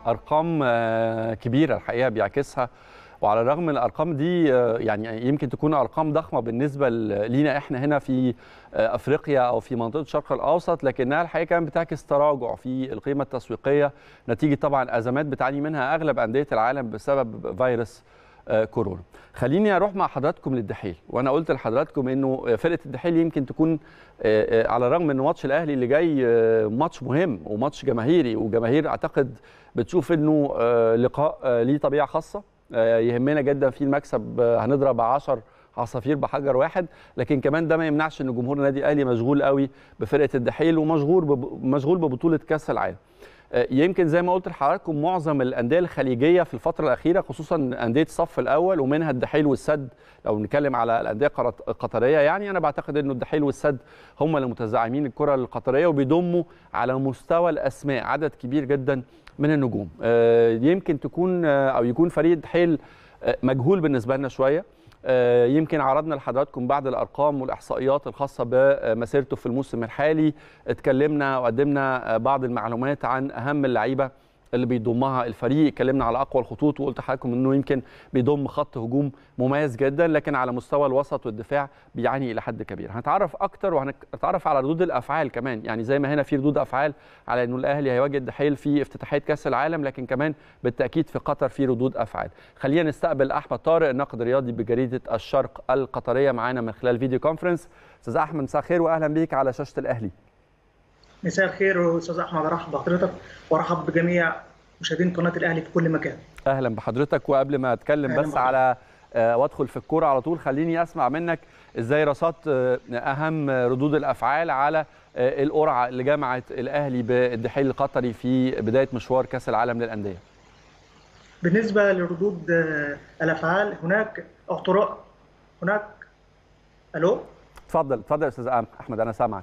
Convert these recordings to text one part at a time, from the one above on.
ارقام كبيره الحقيقه بيعكسها وعلى الرغم من الارقام دي يعني يمكن تكون ارقام ضخمه بالنسبه لينا احنا هنا في افريقيا او في منطقه الشرق الاوسط لكنها الحقيقه كانت بتعكس تراجع في القيمه التسويقيه نتيجه طبعا ازمات بتعاني منها اغلب انديه العالم بسبب فيروس كورونا. خليني اروح مع حضراتكم للدحيل وانا قلت لحضراتكم انه فرقه الدحيل يمكن تكون على الرغم ان ماتش الاهلي اللي جاي ماتش مهم وماتش جماهيري وجماهير اعتقد بتشوف انه لقاء ليه طبيعه خاصه يهمنا جدا في المكسب هنضرب 10 عصافير بحجر واحد لكن كمان ده ما يمنعش ان جمهور النادي الاهلي مشغول قوي بفرقه الدحيل ومشغول مشغول ببطوله كاس العالم يمكن زي ما قلت لحضراتكم معظم الانديه الخليجيه في الفتره الاخيره خصوصا انديه الصف الاول ومنها الدحيل والسد لو نتكلم على الانديه القطريه يعني انا بعتقد انه الدحيل والسد هم اللي متزعمين الكره القطريه وبيضموا على مستوى الاسماء عدد كبير جدا من النجوم يمكن تكون او يكون فريق الدحيل مجهول بالنسبه لنا شويه يمكن عرضنا لحضراتكم بعض الارقام والاحصائيات الخاصه بمسيرته في الموسم الحالي اتكلمنا وقدمنا بعض المعلومات عن اهم اللعيبه اللي بيضمها الفريق اتكلمنا على اقوى الخطوط وقلت لحضراتكم انه يمكن بيضم خط هجوم مميز جدا لكن على مستوى الوسط والدفاع بيعاني الى حد كبير هنتعرف اكتر وهنتعرف على ردود الافعال كمان يعني زي ما هنا في ردود افعال على انه الاهلي هيواجه الدحيل في افتتاحيه كاس العالم لكن كمان بالتاكيد في قطر في ردود افعال خلينا نستقبل احمد طارق الناقد الرياضي بجريده الشرق القطريه معانا من خلال فيديو كونفرنس استاذ احمد مساء الخير واهلا بيك على شاشه الاهلي مساء الخير استاذ احمد ارحب بحضرتك وارحب بجميع مشاهدين قناه الاهلي في كل مكان اهلا بحضرتك وقبل ما اتكلم بس بحضرتك. على وادخل في الكوره على طول خليني اسمع منك ازاي رصدت اهم ردود الافعال على القرعه اللي جمعت الاهلي بالدحيل القطري في بدايه مشوار كاس العالم للانديه بالنسبه لردود الافعال هناك اعتراء هناك الو اتفضل اتفضل يا استاذ احمد انا سامعك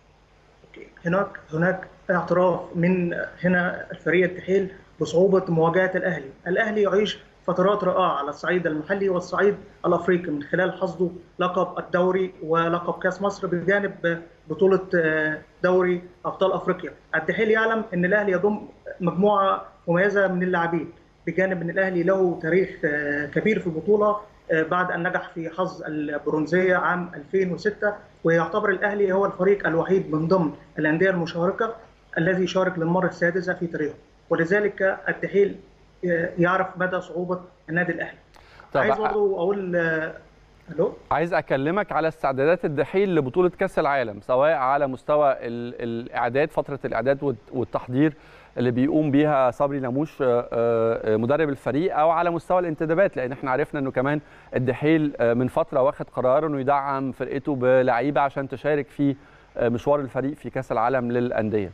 هناك هناك اعتراف من هنا الفريق الدحيل بصعوبه مواجهه الاهلي، الاهلي يعيش فترات رائعه على الصعيد المحلي والصعيد الافريقي من خلال حصده لقب الدوري ولقب كاس مصر بجانب بطوله دوري ابطال افريقيا، الدحيل يعلم ان الاهلي يضم مجموعه مميزه من اللاعبين بجانب ان الاهلي له تاريخ كبير في البطوله بعد ان نجح في حظ البرونزيه عام 2006 ويعتبر الاهلي هو الفريق الوحيد من ضمن الانديه المشاركه الذي شارك للمره السادسه في تاريخه ولذلك الدحيل يعرف مدى صعوبه النادي الاهلي. عايز برضه اقول الو عايز اكلمك على استعدادات الدحيل لبطوله كاس العالم سواء على مستوى الاعداد فتره الاعداد والتحضير اللي بيقوم بيها صبري ناموش مدرب الفريق او على مستوى الانتدابات لان احنا عرفنا انه كمان الدحيل من فتره واخد قرار انه يدعم فرقته بلعيبه عشان تشارك في مشوار الفريق في كاس العالم للانديه.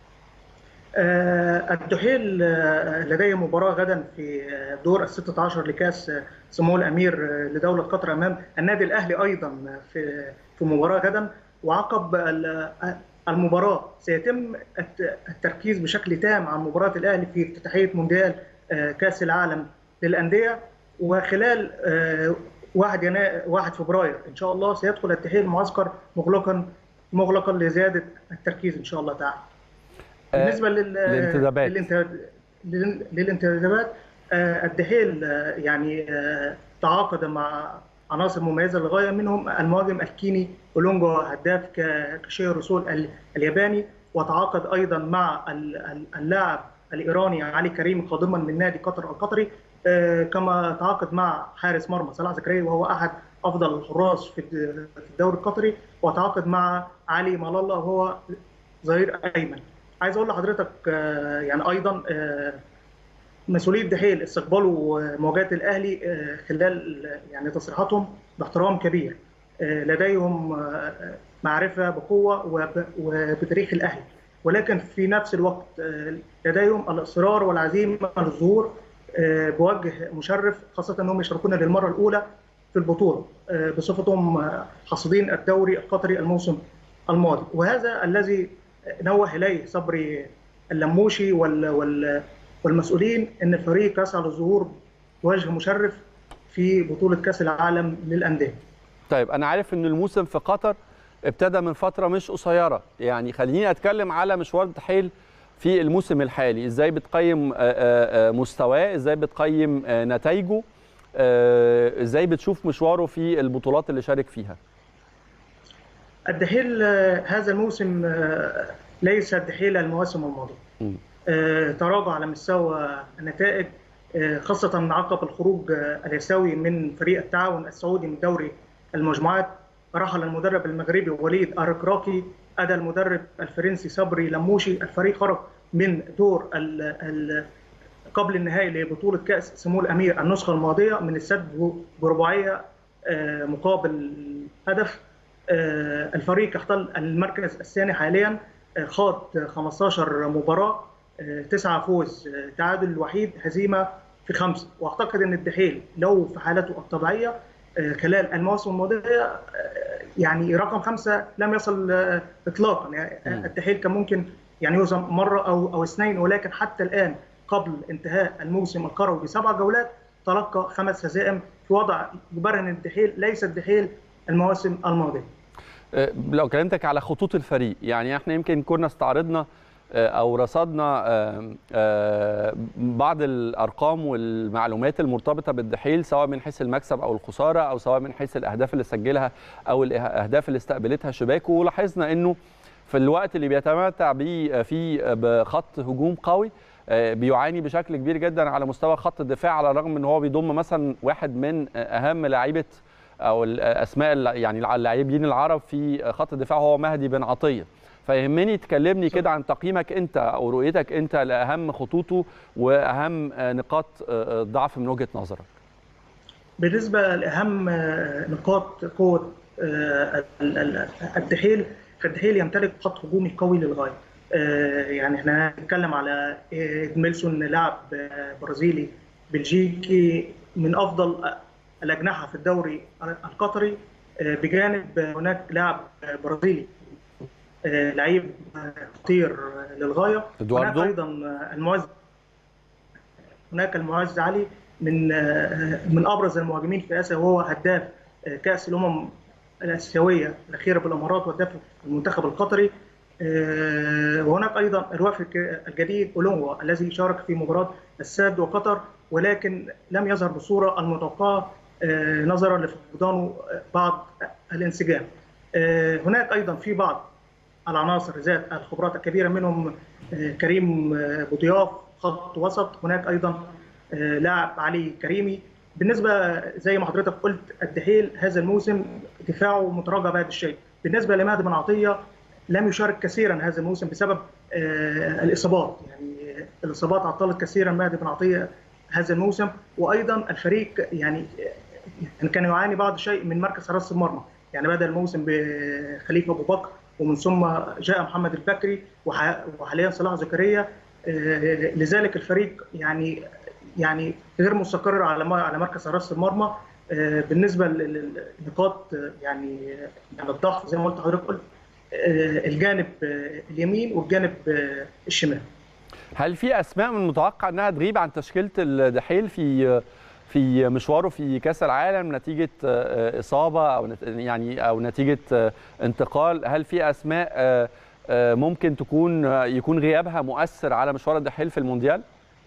الدحيل لديه مباراه غدا في دور ال 16 لكاس سمو الامير لدوله قطر امام النادي الاهلي ايضا في في مباراه غدا وعقب المباراه سيتم التركيز بشكل تام على مباراه الاهلي في افتتاحيه مونديال كاس العالم للانديه وخلال 1 يناير 1 فبراير ان شاء الله سيدخل الدحيل معسكر مغلقا مغلقا لزياده التركيز ان شاء الله تعالى. بالنسبه للانتدابات للانتدابات الدحيل يعني تعاقد مع عناصر مميزه للغايه منهم المهاجم الكيني اولونجو هداف كشير الرسول الياباني وتعاقد ايضا مع اللاعب الايراني علي كريم قادما من نادي قطر القطري كما تعاقد مع حارس مرمى صلاح زكريا وهو احد افضل الحراس في الدوري القطري وتعاقد مع علي مالالا وهو ظهير ايمن عايز اقول لحضرتك يعني ايضا مسؤولي الدحيل استقبلوا مواجهه الاهلي خلال يعني تصريحاتهم باحترام كبير لديهم معرفه بقوه وبتاريخ الاهلي ولكن في نفس الوقت لديهم الاصرار والعزيمه للظهور بوجه مشرف خاصه انهم يشاركون للمره الاولى في البطوله بصفتهم حاصدين الدوري القطري الموسم الماضي وهذا الذي نوه اليه صبري اللموشي وال وال والمسؤولين ان الفريق يسعى للظهور بوجه مشرف في بطوله كاس العالم للانديه. طيب انا عارف ان الموسم في قطر ابتدى من فتره مش قصيره يعني خليني اتكلم على مشوار الدحيل في الموسم الحالي ازاي بتقيم مستواه ازاي بتقيم نتائجه ازاي بتشوف مشواره في البطولات اللي شارك فيها الدحيل هذا الموسم ليس الدحيل المواسم الماضيه تراجع على مستوى النتائج خاصة عقب الخروج اليساوي من فريق التعاون السعودي من دوري المجموعات رحل المدرب المغربي وليد الركراكي أدى المدرب الفرنسي صبري لموشي الفريق خرج من دور ال ال قبل النهائي لبطولة كأس سمو الأمير النسخة الماضية من السد برباعية مقابل هدف الفريق احتل المركز الثاني حاليا خاض 15 مباراة تسعة فوز تعادل الوحيد هزيمة في خمسة واعتقد ان الدحيل لو في حالته الطبيعية خلال المواسم الماضية يعني رقم خمسة لم يصل اطلاقا يعني الدحيل كان ممكن يعني يوزن مرة او او اثنين ولكن حتى الان قبل انتهاء الموسم الكروي بسبع جولات تلقى خمس هزائم في وضع يبرهن الدحيل ليس الدحيل المواسم الماضيه. لو كلمتك على خطوط الفريق يعني احنا يمكن كنا استعرضنا او رصدنا بعض الارقام والمعلومات المرتبطه بالدحيل سواء من حيث المكسب او الخساره او سواء من حيث الاهداف اللي سجلها او الاهداف اللي استقبلتها شباكه ولاحظنا انه في الوقت اللي بيتمتع بيه فيه بخط هجوم قوي بيعاني بشكل كبير جدا على مستوى خط الدفاع على الرغم ان هو بيضم مثلا واحد من اهم لاعيبه او الاسماء يعني اللاعبين العرب في خط الدفاع هو مهدي بن عطيه فيهمني تكلمني كده عن تقييمك انت او رؤيتك انت لاهم خطوطه واهم نقاط الضعف من وجهه نظرك بالنسبه لاهم نقاط قوه الدحيل فالدحيل يمتلك خط هجومي قوي للغايه يعني احنا هنتكلم على ميلسون لاعب برازيلي بلجيكي من افضل الاجنحه في الدوري القطري بجانب هناك لاعب برازيلي لعيب خطير للغايه هناك ايضا المعز هناك المعز علي من من ابرز المهاجمين في اسيا وهو هداف كاس الامم الاسيويه الاخيره بالامارات وهداف المنتخب القطري وهناك ايضا الوافد الجديد اولونغوا الذي شارك في مباراه الساد وقطر ولكن لم يظهر بالصوره المتوقعه نظرا لفقدانه بعض الانسجام. هناك ايضا في بعض العناصر ذات الخبرات الكبيره منهم كريم بوضياف خط وسط هناك ايضا لاعب علي كريمي بالنسبه زي ما حضرتك قلت الدحيل هذا الموسم دفاعه متراجع بعض الشيء بالنسبه لمهدي بن عطيه لم يشارك كثيرا هذا الموسم بسبب الاصابات يعني الاصابات عطلت كثيرا مهدي بن عطيه هذا الموسم وايضا الفريق يعني كان يعاني بعض الشيء من مركز حراسه المرمى يعني بدا الموسم بخليفه ابو بكر ومن ثم جاء محمد البكري وحاليا صلاح زكريا لذلك الفريق يعني يعني غير مستقر على على مركز حراسه المرمى بالنسبه للنقاط يعني يعني الضعف زي ما قلت حضرتك قلت الجانب اليمين والجانب الشمال هل في اسماء من المتوقع انها تغيب عن تشكيله الدحيل في في مشواره في كاس العالم نتيجه اصابه او يعني او نتيجه انتقال هل في اسماء ممكن تكون يكون غيابها مؤثر على مشوار الدحيل في المونديال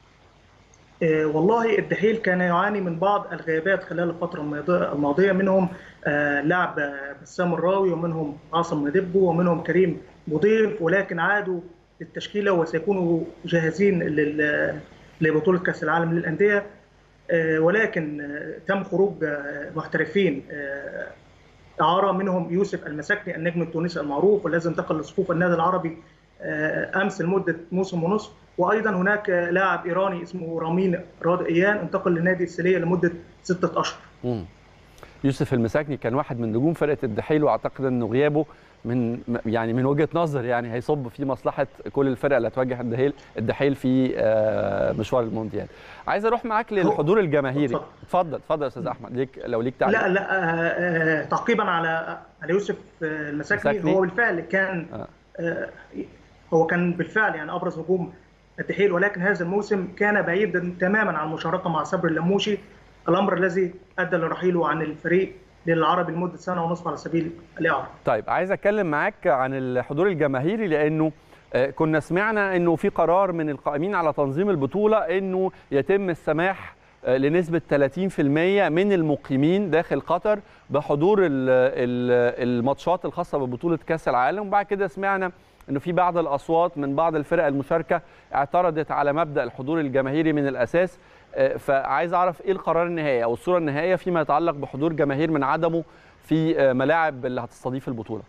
والله الدحيل كان يعاني من بعض الغيابات خلال الفتره الماضيه منهم لاعب بسام الراوي ومنهم عاصم مدبو ومنهم كريم مضيف ولكن عادوا للتشكيله وسيكونوا جاهزين لبطوله كاس العالم للانديه ولكن تم خروج محترفين اعاره منهم يوسف المسكني النجم التونسي المعروف والذي انتقل لصفوف النادي العربي امس لمده موسم ونصف وايضا هناك لاعب ايراني اسمه رامين رادئيان انتقل لنادي السليه لمده سته اشهر. يوسف المساكني كان واحد من نجوم فرقه الدحيل واعتقد انه غيابه من يعني من وجهه نظر يعني هيصب في مصلحه كل الفرق اللي هتواجه الدحيل الدحيل في مشوار المونديال. عايز اروح معاك للحضور الجماهيري اتفضل اتفضل يا استاذ احمد ليك لو ليك تعليق لا لا تعقيبا على على يوسف المساكني هو بالفعل كان آه. هو كان بالفعل يعني ابرز نجوم الدحيل ولكن هذا الموسم كان بعيدا تماما عن المشاركه مع صبري اللموشي الامر الذي ادى لرحيله عن الفريق للعربي لمده سنه ونصف على سبيل الاعاره. طيب عايز اتكلم معاك عن الحضور الجماهيري لانه كنا سمعنا انه في قرار من القائمين على تنظيم البطوله انه يتم السماح لنسبه 30% من المقيمين داخل قطر بحضور الماتشات الخاصه ببطوله كاس العالم وبعد كده سمعنا انه في بعض الاصوات من بعض الفرق المشاركه اعترضت على مبدا الحضور الجماهيري من الاساس فعايز اعرف ايه القرار النهائي او الصوره النهائيه فيما يتعلق بحضور جماهير من عدمه في ملاعب اللي هتستضيف البطوله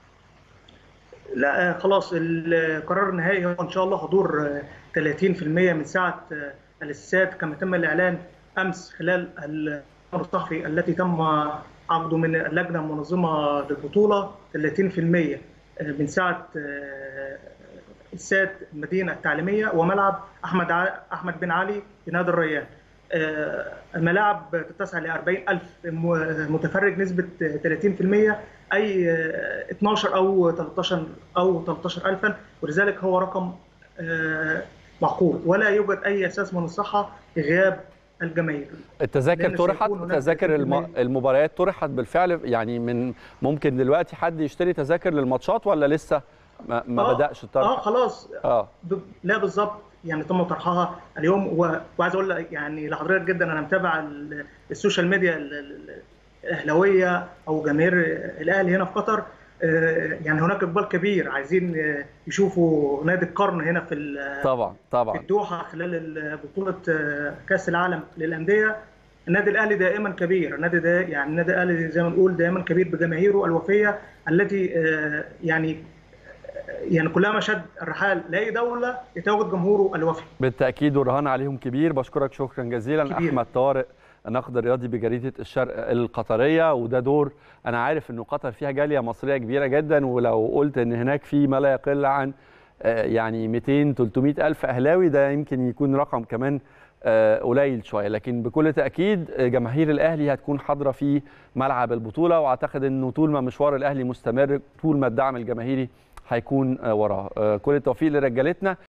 لا خلاص القرار النهائي هو ان شاء الله حضور 30% من ساعه الاستاد كما تم الاعلان امس خلال المؤتمر الصحفي التي تم عقده من اللجنه المنظمه للبطوله 30% من ساعه استاد المدينه التعليميه وملعب احمد احمد بن علي في نادي الريان. الملاعب تتسع ل 40000 متفرج نسبه 30% اي 12 او 13 او 13000 ولذلك هو رقم معقول ولا يوجد اي اساس من الصحه لغياب الجماهير التذاكر طرحت تذاكر المباريات طرحت بالفعل يعني من ممكن دلوقتي حد يشتري تذاكر للماتشات ولا لسه ما, ما آه بداش الطرح اه خلاص اه ب... لا بالظبط يعني تم طرحها اليوم و... وعايز اقول يعني لحضرتك جدا انا متابع السوشيال ميديا الاهلاويه او جماهير الاهلي هنا في قطر يعني هناك اقبال كبير عايزين يشوفوا نادي القرن هنا في طبعا طبعا في الدوحه خلال بطوله كاس العالم للانديه النادي الاهلي دائما كبير النادي ده يعني النادي الاهلي زي ما نقول دائما كبير بجماهيره الوفيه التي يعني يعني كلما شد الرحال لاي دوله يتواجد جمهوره الوفي بالتاكيد والرهان عليهم كبير بشكرك شكرا جزيلا كبير. احمد طارق الناقد الرياضي بجريده الشرق القطريه وده دور انا عارف انه قطر فيها جاليه مصريه كبيره جدا ولو قلت ان هناك في ما لا يقل عن يعني 200 300 الف اهلاوي ده يمكن يكون رقم كمان قليل شويه لكن بكل تاكيد جماهير الاهلي هتكون حاضره في ملعب البطوله واعتقد انه طول ما مشوار الاهلي مستمر طول ما الدعم الجماهيري هيكون وراه كل التوفيق لرجالتنا